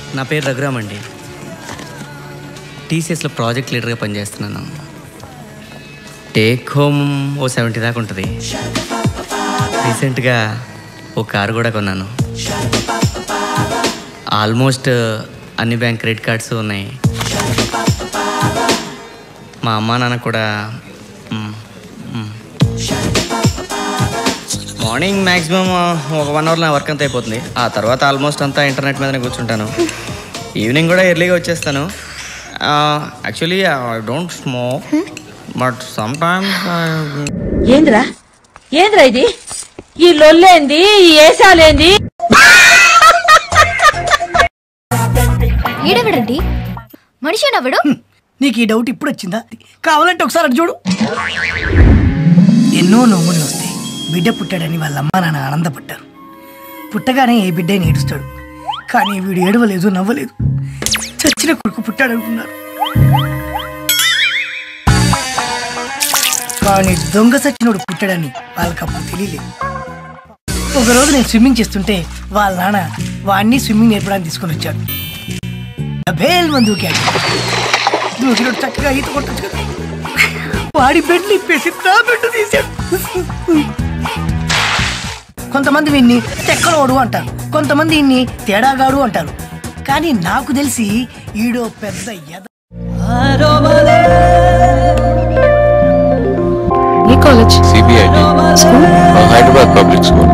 నా పేరు రఘురామ్ అండి టీసీఎస్లో ప్రాజెక్ట్ లీడర్గా పనిచేస్తున్నాను టేక్ హోమ్ ఓ సెవెంటీ దాకా ఉంటుంది రీసెంట్గా ఓ కారు కూడా కొన్నాను ఆల్మోస్ట్ అన్ని బ్యాంక్ క్రెడిట్ కార్డ్స్ ఉన్నాయి మా అమ్మా నాన్న కూడా మ్, మ్. మార్నింగ్ మ్యాక్సిమం ఒక వన్ అవర్ నా వర్క్ అంతా అయిపోతుంది ఆ తర్వాత ఆల్మోస్ట్ అంతా ఇంటర్నెట్ మీదనే కూర్చుంటాను ఈవినింగ్ కూడా ఎర్లీగా వచ్చేస్తాను actually I don't smoke but sometimes ఏంద్రా ఏంద్రా ఇది ఈ లొల్లేంది ఈ ఏసాలేంది ఈడెవడండి మనిషి నవ్వడు నీకు ఈ డౌట్ ఇప్పుడు వచ్చిందా కావాలంటే ఒకసారి అటు చూడు ఎన్నో నవ్వులు వస్తాయి బిడ్డ పుట్టాడని వాళ్ళ అమ్మ నాన్న ఆనందపడ్డారు పుట్టగానే ఏ బిడ్డని ఏడుస్తాడు కానీ వీడు ఏడవలేదు నవ్వలేదు చచ్చిన కొడుకు పుట్టాడనుకున్నారు కానీ దొంగ సచ్చినోడు పుట్టాడని వాళ్ళకి అప్పుడు తెలియలేదు ఒకరోజు నేను స్విమ్మింగ్ చేస్తుంటే వాళ్ళ నాన్న వాడిని స్విమ్మింగ్ నేర్పడానికి తీసుకొని వచ్చాడు భేల్ మంది దూకాడు దూకినోడు చక్కగా ఈత కొట్టచ్చు కదా వాడి బెడ్ ఇప్పేసి నా బెడ్ తీశాడు కొంతమంది వీన్ని తెక్కలోడు అంటారు కొంతమంది ఇన్ని తేడాగాడు అంటారు కానీ నాకు తెలిసి ఈడో పెద్ద ఎద ఏ college CBIT school Hyderabad public school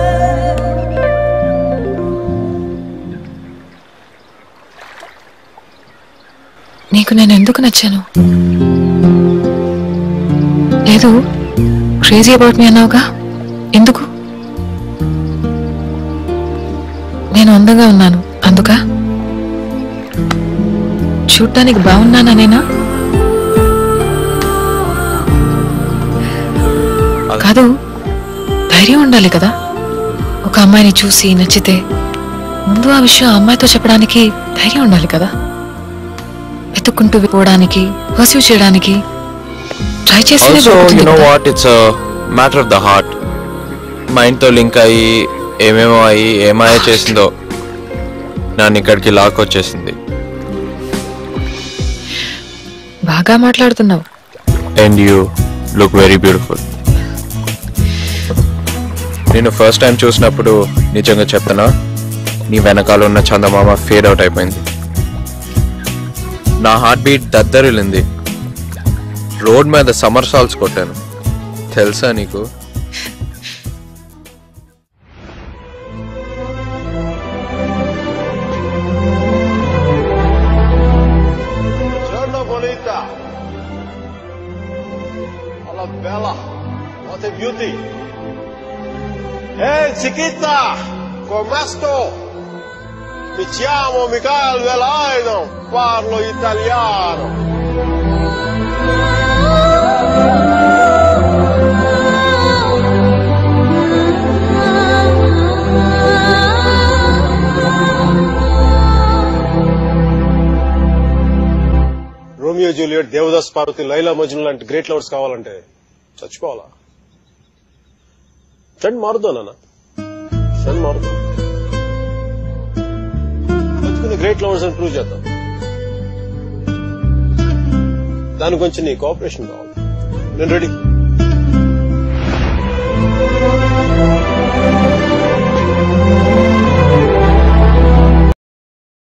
నీకు నేను ఎందుకు నచ్చాను లేదు క్రేజీ అబౌట్ మీ అన్నావుగా ఎందుకు నేను అందంగా ఉన్నాను అందుకా చూడటానికి బాగున్నానేనా కాదు ధైర్యం ఉండాలి కదా ఒక అమ్మాయిని చూసి నచ్చితే ముందు ఆ విషయం ఆ అమ్మాయితో చెప్పడానికి ధైర్యం ఉండాలి కదా వెతుక్కుంటూ పోవడానికి పర్సీవ్ చేయడానికి ట్రై చేసి also you know what it's matter of the heart mind తో లింక్ అయ్యి ఏమేమో అయ్యి ఏమాయో చేసిందో నన్ను ఇక్కడికి లాక్ వచ్చేసింది బాగా మాట్లాడుతున్నావు and you look very beautiful నేను ఫస్ట్ టైం చూసినప్పుడు నిజంగా చెప్తున్నా నీ వెనకాల ఉన్న చందమామ ఫేడ్ అవుట్ అయిపోయింది నా హార్ట్ బీట్ దద్దరిల్లింది రోడ్ మీద సమ్మర్ సాల్స్ కొట్టాను తెలుసా నీకు Giorno bonita. Alla bella. What a beauty. Ehi, chiquita. Come sto? Mi chiamo Michael Velaino. Parlo italiano. Romeo Juliet Devdas Parvati Laila Majnu లాంటి గ్రేట్ లవర్స్ కావాలంటే చచ్చిపోవాలా ట్రెండ్ మారుద్దా నాన్న ట్రెండ్ మారుద్దా బతుకుని గ్రేట్ లవర్స్ అని ప్రూవ్ చేద్దాం దాని కొంచెం నీ కోఆపరేషన్ కావాలి నేను రెడీ